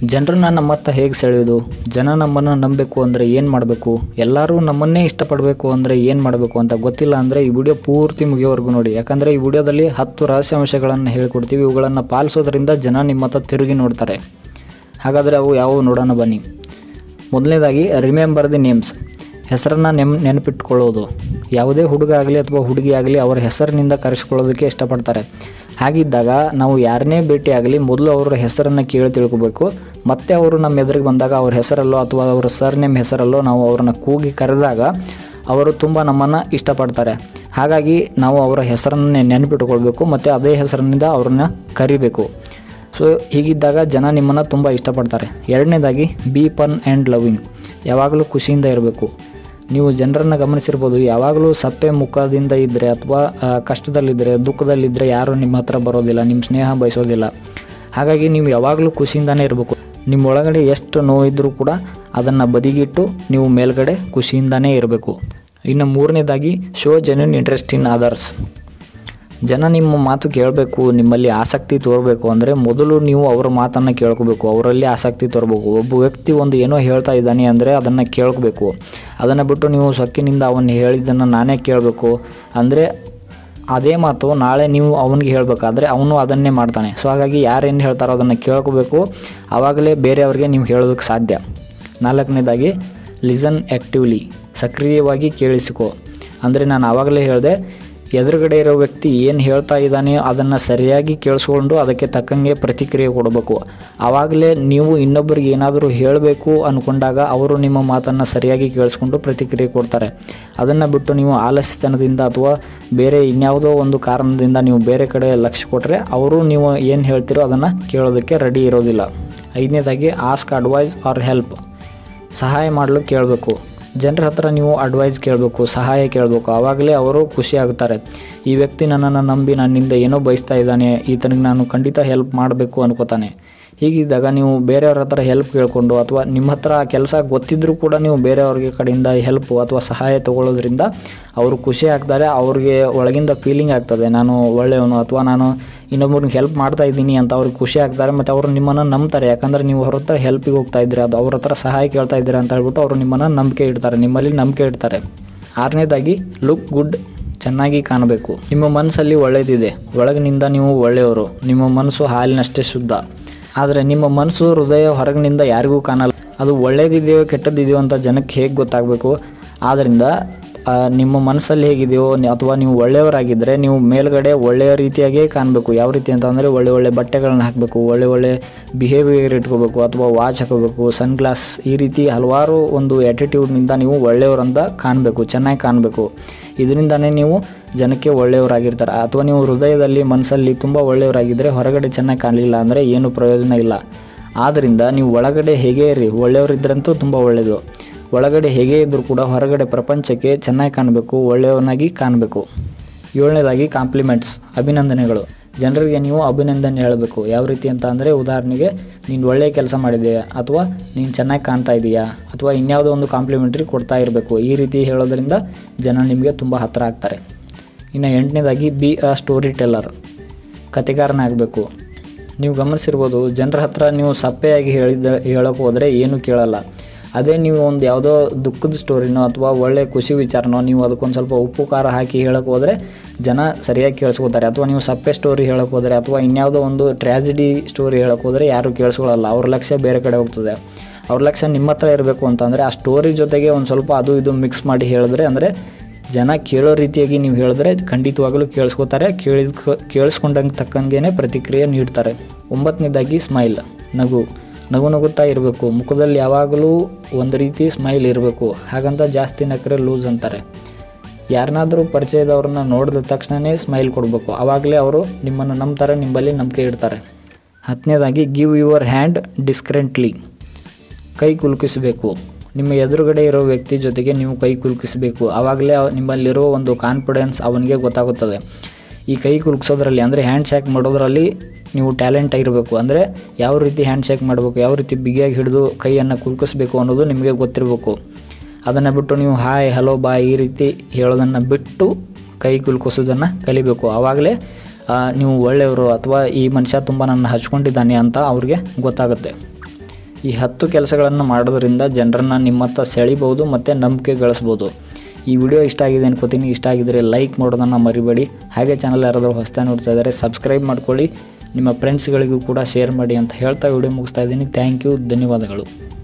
ಜನರನ್ನ ನಮ್ಮತ್ತ ಹೇಗೆ ಸೆಳೆಯೋದು ಜನ ನಮ್ಮನ್ನು ನಂಬಬೇಕು ಅಂದರೆ ಏನು ಮಾಡಬೇಕು ಎಲ್ಲರೂ ನಮ್ಮನ್ನೇ ಇಷ್ಟಪಡಬೇಕು ಅಂದರೆ ಏನು ಮಾಡಬೇಕು ಅಂತ ಗೊತ್ತಿಲ್ಲ ಅಂದರೆ ಈ ವಿಡಿಯೋ ಪೂರ್ತಿ ಮುಗಿಯೋವರೆಗೂ ನೋಡಿ ಯಾಕಂದರೆ ಈ ವಿಡಿಯೋದಲ್ಲಿ ಹತ್ತು ರಹಸ್ಯಾಂಶಗಳನ್ನು ಹೇಳ್ಕೊಡ್ತೀವಿ ಇವುಗಳನ್ನು ಪಾಲಿಸೋದ್ರಿಂದ ಜನ ನಿಮ್ಮ ಹತ್ರ ತಿರುಗಿ ನೋಡ್ತಾರೆ ಹಾಗಾದರೆ ಅವು ಯಾವುವು ನೋಡೋಣ ಬನ್ನಿ ಮೊದಲನೇದಾಗಿ ರಿಮೆಂಬರ್ ದಿ ನೇಮ್ಸ್ ಹೆಸರನ್ನು ನೆಮ್ ನೆನಪಿಟ್ಕೊಳ್ಳೋದು ಯಾವುದೇ ಹುಡುಗ ಆಗಲಿ ಅಥವಾ ಹುಡುಗಿ ಆಗಲಿ ಅವರ ಹೆಸರಿನಿಂದ ಕರೆಸ್ಕೊಳ್ಳೋದಕ್ಕೆ ಇಷ್ಟಪಡ್ತಾರೆ ಹಾಗಿದ್ದಾಗ ನಾವು ಯಾರನ್ನೇ ಭೇಟಿ ಆಗಲಿ ಮೊದಲು ಅವರ ಹೆಸರನ್ನು ಕೇಳಿ ತಿಳ್ಕೊಬೇಕು ಮತ್ತೆ ಅವರು ನಮ್ಮ ಎದುರಿಗೆ ಬಂದಾಗ ಅವ್ರ ಹೆಸರಲ್ಲೋ ಅಥವಾ ಅವರ ಸರ್ ನೇಮ್ ಹೆಸರಲ್ಲೋ ನಾವು ಅವ್ರನ್ನ ಕೂಗಿ ಕರೆದಾಗ ಅವರು ತುಂಬ ನಮ್ಮನ್ನು ಇಷ್ಟಪಡ್ತಾರೆ ಹಾಗಾಗಿ ನಾವು ಅವರ ಹೆಸರನ್ನೇ ನೆನಪಿಟ್ಕೊಳ್ಬೇಕು ಮತ್ತು ಅದೇ ಹೆಸರಿನಿಂದ ಅವ್ರನ್ನ ಕರಿಬೇಕು ಸೊ ಹೀಗಿದ್ದಾಗ ಜನ ನಿಮ್ಮನ್ನು ತುಂಬ ಇಷ್ಟಪಡ್ತಾರೆ ಎರಡನೇದಾಗಿ ಬಿ ಪನ್ ಆ್ಯಂಡ್ ಲವಿಂಗ್ ಯಾವಾಗಲೂ ಖುಷಿಯಿಂದ ಇರಬೇಕು ನೀವು ಜನರನ್ನು ಗಮನಿಸಿರ್ಬೋದು ಯಾವಾಗಲೂ ಸಪ್ಪೆ ಮುಖದಿಂದ ಇದ್ದರೆ ಅಥವಾ ಆ, ಕಷ್ಟದಲ್ಲಿದ್ದರೆ ದುಃಖದಲ್ಲಿದ್ದರೆ ಯಾರೂ ನಿಮ್ಮ ಹತ್ರ ಬರೋದಿಲ್ಲ ನಿಮ್ಮ ಸ್ನೇಹ ಬಯಸೋದಿಲ್ಲ ಹಾಗಾಗಿ ನೀವು ಯಾವಾಗಲೂ ಖುಷಿಯಿಂದನೇ ಇರಬೇಕು ನಿಮ್ಮ ಒಳಗಡೆ ಎಷ್ಟು ನೋವಿದ್ರೂ ಕೂಡ ಅದನ್ನು ಬದಿಗಿಟ್ಟು ನೀವು ಮೇಲ್ಗಡೆ ಖುಷಿಯಿಂದನೇ ಇರಬೇಕು ಇನ್ನು ಮೂರನೇದಾಗಿ show genuine interest in others ಜನ ನಿಮ್ಮ ಮಾತು ಕೇಳಬೇಕು ನಿಮ್ಮಲ್ಲಿ ಆಸಕ್ತಿ ತೋರಬೇಕು ಅಂದರೆ ಮೊದಲು ನೀವು ಅವರ ಮಾತನ್ನು ಕೇಳ್ಕೋಬೇಕು ಅವರಲ್ಲಿ ಆಸಕ್ತಿ ತೋರಬೇಕು ಒಬ್ಬ ವ್ಯಕ್ತಿ ಒಂದು ಏನೋ ಹೇಳ್ತಾ ಇದ್ದಾನೆ ಅಂದರೆ ಅದನ್ನು ಕೇಳ್ಕೋಬೇಕು ಅದನ್ನು ಬಿಟ್ಟು ನೀವು ಸೊಕ್ಕಿನಿಂದ ಅವನು ಹೇಳಿದ್ದನ್ನು ನಾನೇ ಕೇಳಬೇಕು ಅಂದರೆ ಅದೇ ಮಾತು ನಾಳೆ ನೀವು ಅವನಿಗೆ ಹೇಳಬೇಕಾದ್ರೆ ಅವನು ಅದನ್ನೇ ಮಾಡ್ತಾನೆ ಸೊ ಹಾಗಾಗಿ ಯಾರೇನು ಹೇಳ್ತಾರೋ ಅದನ್ನು ಕೇಳ್ಕೋಬೇಕು ಆವಾಗಲೇ ಬೇರೆಯವ್ರಿಗೆ ನೀವು ಹೇಳೋದಕ್ಕೆ ಸಾಧ್ಯ ನಾಲ್ಕನೇದಾಗಿ ಲಿಸನ್ ಆ್ಯಕ್ಟಿವ್ಲಿ ಸಕ್ರಿಯವಾಗಿ ಕೇಳಿಸಿಕೊ ಅಂದರೆ ನಾನು ಆವಾಗಲೇ ಹೇಳಿದೆ ಎದುರುಗಡೆ ಇರೋ ವ್ಯಕ್ತಿ ಏನು ಹೇಳ್ತಾ ಇದ್ದಾನೆ ಅದನ್ನು ಸರಿಯಾಗಿ ಕೇಳಿಸ್ಕೊಂಡು ಅದಕ್ಕೆ ತಕ್ಕಂಗೆ ಪ್ರತಿಕ್ರಿಯೆ ಕೊಡಬೇಕು ಆವಾಗಲೇ ನೀವು ಇನ್ನೊಬ್ಬರಿಗೆ ಏನಾದರೂ ಹೇಳಬೇಕು ಅಂದ್ಕೊಂಡಾಗ ಅವರು ನಿಮ್ಮ ಮಾತನ್ನು ಸರಿಯಾಗಿ ಕೇಳಿಸ್ಕೊಂಡು ಪ್ರತಿಕ್ರಿಯೆ ಕೊಡ್ತಾರೆ ಅದನ್ನು ಬಿಟ್ಟು ನೀವು ಆಲಸ್ಯತನದಿಂದ ಅಥವಾ ಬೇರೆ ಇನ್ಯಾವುದೋ ಒಂದು ಕಾರಣದಿಂದ ನೀವು ಬೇರೆ ಕಡೆ ಲಕ್ಷ್ಯ ಕೊಟ್ಟರೆ ಅವರು ನೀವು ಏನು ಹೇಳ್ತೀರೋ ಅದನ್ನು ಕೇಳೋದಕ್ಕೆ ರೆಡಿ ಇರೋದಿಲ್ಲ ಐದನೇದಾಗಿ ಆಸ್ಕ್ ಅಡ್ವೈಸ್ ಆರ್ ಹೆಲ್ಪ್ ಸಹಾಯ ಮಾಡಲು ಕೇಳಬೇಕು ಜನರ ಹತ್ರ ನೀವು ಅಡ್ವೈಸ್ ಕೇಳಬೇಕು ಸಹಾಯ ಕೇಳಬೇಕು ಆವಾಗಲೇ ಅವರು ಖುಷಿ ಆಗುತ್ತಾರೆ ಈ ವ್ಯಕ್ತಿ ನನ್ನನ್ನು ನಂಬಿ ನನ್ನಿಂದ ಏನೋ ಬಯಸ್ತಾ ಇದ್ದಾನೆ ಈತನಿಗೆ ನಾನು ಖಂಡಿತ ಹೆಲ್ಪ್ ಮಾಡಬೇಕು ಅನ್ಕೋತಾನೆ ಹೀಗಿದ್ದಾಗ ನೀವು ಬೇರೆಯವ್ರ ಹತ್ರ ಹೆಲ್ಪ್ ಕೇಳಿಕೊಂಡು ಅಥವಾ ನಿಮ್ಮ ಹತ್ರ ಆ ಕೆಲಸ ಗೊತ್ತಿದ್ದರೂ ಕೂಡ ನೀವು ಬೇರೆಯವ್ರಿಗೆ ಕಡೆಯಿಂದ ಹೆಲ್ಪ್ ಅಥವಾ ಸಹಾಯ ತಗೊಳ್ಳೋದ್ರಿಂದ ಅವರು ಖುಷಿ ಆಗ್ತಾರೆ ಅವ್ರಿಗೆ ಒಳಗಿಂದ ಫೀಲಿಂಗ್ ಆಗ್ತದೆ ನಾನು ಒಳ್ಳೆಯವನು ಅಥವಾ ನಾನು ಇನ್ನೊಬ್ಬರಿಗೆ ಹೆಲ್ಪ್ ಮಾಡ್ತಾ ಇದ್ದೀನಿ ಅಂತ ಅವ್ರಿಗೆ ಖುಷಿ ಆಗ್ತಾರೆ ಮತ್ತು ಅವರು ನಿಮ್ಮನ್ನು ನಂಬ್ತಾರೆ ಯಾಕಂದರೆ ನೀವು ಅವ್ರ ಹತ್ರ ಹೆಲ್ಪಿಗೆ ಹೋಗ್ತಾ ಇದ್ದೀರಾ ಅದು ಅವ್ರ ಹತ್ರ ಸಹಾಯ ಕೇಳ್ತಾ ಇದ್ದೀರಾ ಅಂತ ಹೇಳ್ಬಿಟ್ಟು ಅವರು ನಿಮ್ಮನ್ನು ನಂಬಿಕೆ ಇಡ್ತಾರೆ ನಿಮ್ಮಲ್ಲಿ ನಂಬಿಕೆ ಇಡ್ತಾರೆ ಆರನೇದಾಗಿ ಲುಕ್ ಗುಡ್ ಚೆನ್ನಾಗಿ ಕಾಣಬೇಕು ನಿಮ್ಮ ಮನಸ್ಸಲ್ಲಿ ಒಳ್ಳೆಯದಿದೆ ಒಳಗಿನಿಂದ ನೀವು ಒಳ್ಳೆಯವರು ನಿಮ್ಮ ಮನಸ್ಸು ಹಾಲಿನಷ್ಟೇ ಶುದ್ಧ ಆದರೆ ನಿಮ್ಮ ಮನಸ್ಸು ಹೃದಯ ಹೊರಗಿನಿಂದ ಯಾರಿಗೂ ಕಾಣಲ್ಲ ಅದು ಒಳ್ಳೇದಿದೆಯೋ ಕೆಟ್ಟದ್ದಿದೆಯೋ ಅಂತ ಜನಕ್ಕೆ ಹೇಗೆ ಗೊತ್ತಾಗಬೇಕು ಆದ್ದರಿಂದ ಆ, ನಿಮ್ಮ ಮನಸ್ಸಲ್ಲಿ ಹೇಗಿದೆಯೋ ನಿ- ಅಥವಾ ನೀವು ಒಳ್ಳೆಯವರಾಗಿದ್ದರೆ ನೀವು ಮೇಲ್ಗಡೆ ಒಳ್ಳೆಯ ರೀತಿಯಾಗೇ ಕಾಣಬೇಕು ಯಾವ ರೀತಿ ಅಂತ ಅಂದರೆ ಒಳ್ಳೆ ಒಳ್ಳೆ ಬಟ್ಟೆಗಳನ್ನ ಹಾಕಬೇಕು ಒಳ್ಳೆ ಒಳ್ಳೆ ಬಿಹೇವಿಯರ್ ಇಟ್ಕೋಬೇಕು ಅಥವಾ ವಾಚ್ ಹಾಕೋಬೇಕು ಸನ್ ಗ್ಲಾಸ್ ಈ ರೀತಿ ಹಲವಾರು ಒಂದು ಆ್ಯಟಿಟ್ಯೂಡ್ನಿಂದ ನೀವು ಒಳ್ಳೆಯವರಂತ ಕಾಣಬೇಕು ಚೆನ್ನಾಗಿ ಕಾಣಬೇಕು ಇದರಿಂದನೇ ನೀವು ಜನಕ್ಕೆ ಒಳ್ಳೆಯವರಾಗಿರ್ತಾರೆ ಅಥವಾ ನೀವು ಹೃದಯದಲ್ಲಿ ಮನಸ್ಸಲ್ಲಿ ತುಂಬ ಒಳ್ಳೆಯವರಾಗಿದ್ದರೆ ಹೊರಗಡೆ ಚೆನ್ನಾಗಿ ಕಾಣಲಿಲ್ಲ ಅಂದರೆ ಏನು ಪ್ರಯೋಜನ ಇಲ್ಲ ಆದ್ದರಿಂದ ನೀವು ಒಳಗಡೆ ಹೇಗೆ ಇರಿ ಒಳ್ಳೆಯವರಿದ್ದರಂತೂ ತುಂಬ ಒಳ್ಳೆಯದು ಒಳಗಡೆ ಹೇಗೆ ಇದ್ದರೂ ಕೂಡ ಹೊರಗಡೆ ಪ್ರಪಂಚಕ್ಕೆ ಚೆನ್ನಾಗಿ ಕಾಣಬೇಕು ಒಳ್ಳೆಯವನಾಗಿ ಕಾಣಬೇಕು ಏಳನೇದಾಗಿ ಕಾಂಪ್ಲಿಮೆಂಟ್ಸ್ ಅಭಿನಂದನೆಗಳು ಜನರಿಗೆ ನೀವು ಅಭಿನಂದನೆ ಹೇಳಬೇಕು ಯಾವ ರೀತಿ ಅಂತ ಅಂದರೆ ಉದಾಹರಣೆಗೆ ನೀನು ಒಳ್ಳೆಯ ಕೆಲಸ ಮಾಡಿದೆಯಾ ಅಥವಾ ನೀನು ಚೆನ್ನಾಗಿ ಕಾಣ್ತಾ ಇದೆಯಾ ಅಥವಾ ಇನ್ಯಾವುದೋ ಒಂದು ಕಾಂಪ್ಲಿಮೆಂಟ್ರಿ ಕೊಡ್ತಾ ಇರಬೇಕು ಈ ರೀತಿ ಹೇಳೋದ್ರಿಂದ ಜನ ನಿಮಗೆ ತುಂಬ ಹತ್ತಿರ ಆಗ್ತಾರೆ ಇನ್ನು ಎಂಟನೇದಾಗಿ ಬಿ ಅ ಸ್ಟೋರಿ ಟೆಲ್ಲರ್ ಕತೆಗಾರನಾಗಬೇಕು ನೀವು ಗಮನಿಸಿರ್ಬೋದು ಜನರ ಹತ್ರ ನೀವು ಸಪ್ಪೆಯಾಗಿ ಹೇಳಿದ ಹೇಳೋಕೆ ಹೋದರೆ ಏನು ಕೇಳಲ್ಲ ಅದೇ ನೀವು ಒಂದು ಯಾವುದೋ ದುಃಖದ ಸ್ಟೋರಿನೋ ಅಥವಾ ಒಳ್ಳೆ ಖುಷಿ ವಿಚಾರನೋ ನೀವು ಅದಕ್ಕೊಂದು ಸ್ವಲ್ಪ ಉಪ್ಪು ಖಾರ ಹಾಕಿ ಹೇಳೋಕೆ ಹೋದರೆ ಜನ ಸರಿಯಾಗಿ ಕೇಳಿಸ್ಕೋತಾರೆ ಅಥವಾ ನೀವು ಸಪ್ಪೆ ಸ್ಟೋರಿ ಹೇಳೋಕೆ ಹೋದರೆ ಅಥವಾ ಇನ್ಯಾವುದೋ ಒಂದು ಟ್ರ್ಯಾಜಿಡಿ ಸ್ಟೋರಿ ಹೇಳೋಕೆ ಹೋದರೆ ಯಾರೂ ಕೇಳಿಸ್ಕೊಳ್ಳಲ್ಲ ಅವ್ರ ಲಕ್ಷ್ಯ ಬೇರೆ ಕಡೆ ಹೋಗ್ತದೆ ಅವ್ರ ಲಕ್ಷ್ಯ ನಿಮ್ಮ ಹತ್ರ ಇರಬೇಕು ಅಂತಂದರೆ ಆ ಸ್ಟೋರಿ ಜೊತೆಗೆ ಒಂದು ಸ್ವಲ್ಪ ಅದು ಇದು ಮಿಕ್ಸ್ ಮಾಡಿ ಹೇಳಿದ್ರೆ ಅಂದರೆ ಜನ ಕೇಳೋ ರೀತಿಯಾಗಿ ನೀವು ಹೇಳಿದ್ರೆ ಖಂಡಿತವಾಗಲೂ ಕೇಳಿಸ್ಕೋತಾರೆ ಕೇಳಿದ ಕೇಳಿಸ್ಕೊಂಡಂಗೆ ತಕ್ಕಂಗೆ ಪ್ರತಿಕ್ರಿಯೆ ನೀಡ್ತಾರೆ ಒಂಬತ್ತನೇದಾಗಿ ಸ್ಮೈಲ್ ನಗು ನಗು ನಗುತ್ತಾ ಇರಬೇಕು ಮುಖದಲ್ಲಿ ಯಾವಾಗಲೂ ಒಂದು ರೀತಿ ಸ್ಮೈಲ್ ಇರಬೇಕು ಹಾಗಂತ ಜಾಸ್ತಿ ನಕ್ಕರೆ ಲೂಸ್ ಅಂತಾರೆ ಯಾರನ್ನಾದರೂ ಪರಿಚಯದವ್ರನ್ನ ನೋಡಿದ ತಕ್ಷಣವೇ ಸ್ಮೈಲ್ ಕೊಡಬೇಕು ಆವಾಗಲೇ ಅವರು ನಿಮ್ಮನ್ನು ನಂಬ್ತಾರೆ ನಿಮ್ಮಲ್ಲಿ ನಂಬಿಕೆ ಇಡ್ತಾರೆ ಹತ್ತನೇದಾಗಿ ಗಿವ್ ಯುವರ್ ಹ್ಯಾಂಡ್ ಡಿಸ್ಕ್ರೆಂಟ್ಲಿ ಕೈ ಕುಲುಕಿಸಬೇಕು ನಿಮ್ಮ ಎದುರುಗಡೆ ಇರೋ ವ್ಯಕ್ತಿ ಜೊತೆಗೆ ನೀವು ಕೈ ಕುಲುಕಿಸಬೇಕು ಆವಾಗಲೇ ಅವ- ನಿಮ್ಮಲ್ಲಿರೋ ಒಂದು ಕಾನ್ಫಿಡೆನ್ಸ್ ಅವನಿಗೆ ಗೊತ್ತಾಗುತ್ತದೆ ಈ ಕೈ ಕುಲುಕಿಸೋದ್ರಲ್ಲಿ ಅಂದರೆ ಹ್ಯಾಂಡ್ ಶೇಕ್ ಮಾಡೋದ್ರಲ್ಲಿ ನೀವು ಟ್ಯಾಲೆಂಟ್ ಆಗಿರಬೇಕು ಅಂದರೆ ಯಾವ ರೀತಿ ಹ್ಯಾಂಡ್ ಶೇಕ್ ಮಾಡಬೇಕು ಯಾವ ರೀತಿ ಬಿಗಿಯಾಗಿ ಹಿಡಿದು ಕೈಯನ್ನು ಕುಲುಕಿಸ್ಬೇಕು ಅನ್ನೋದು ನಿಮಗೆ ಗೊತ್ತಿರಬೇಕು ಅದನ್ನು ಬಿಟ್ಟು ನೀವು ಹಾಯ್ ಹಲೋ ಬಾಯ್ ಈ ರೀತಿ ಹೇಳೋದನ್ನು ಬಿಟ್ಟು ಕೈ ಕುಲುಕಿಸೋದನ್ನು ಕಲಿಬೇಕು ಆವಾಗಲೇ ಆ, ನೀವು ಒಳ್ಳೆಯವರು ಅಥವಾ ಈ ಮನುಷ್ಯ ತುಂಬ ನನ್ನ ಹಚ್ಕೊಂಡಿದ್ದಾನೆ ಅಂತ ಅವ್ರಿಗೆ ಗೊತ್ತಾಗುತ್ತೆ ಈ ಹತ್ತು ಕೆಲಸಗಳನ್ನು ಮಾಡೋದ್ರಿಂದ ಜನರನ್ನು ನಿಮ್ಮತ್ತ ಸೆಳಿಬೋದು ಮತ್ತು ನಂಬಿಕೆ ಗಳಿಸ್ಬೋದು ಈ ವಿಡಿಯೋ ಇಷ್ಟ ಆಗಿದೆ ಅನ್ಕೋತೀನಿ ಇಷ್ಟ ಆಗಿದ್ರೆ ಲೈಕ್ ಮಾಡೋದನ್ನು ಮರಿಬೇಡಿ ಹಾಗೆ ಚಾನಲ್ ಯಾರಾದರೂ ಹೊಸ್ತಾ ನೋಡ್ತಾ ಇದ್ದಾರೆ ಸಬ್ಸ್ಕ್ರೈಬ್ ಮಾಡ್ಕೊಳ್ಳಿ ನಿಮ್ಮ ಫ್ರೆಂಡ್ಸ್ಗಳಿಗೂ ಕೂಡ ಶೇರ್ ಮಾಡಿ ಅಂತ ಹೇಳ್ತಾ ವಿಡಿಯೋ ಮುಗಿಸ್ತಾ ಇದ್ದೀನಿ ಥ್ಯಾಂಕ್ ಯು ಧನ್ಯವಾದಗಳು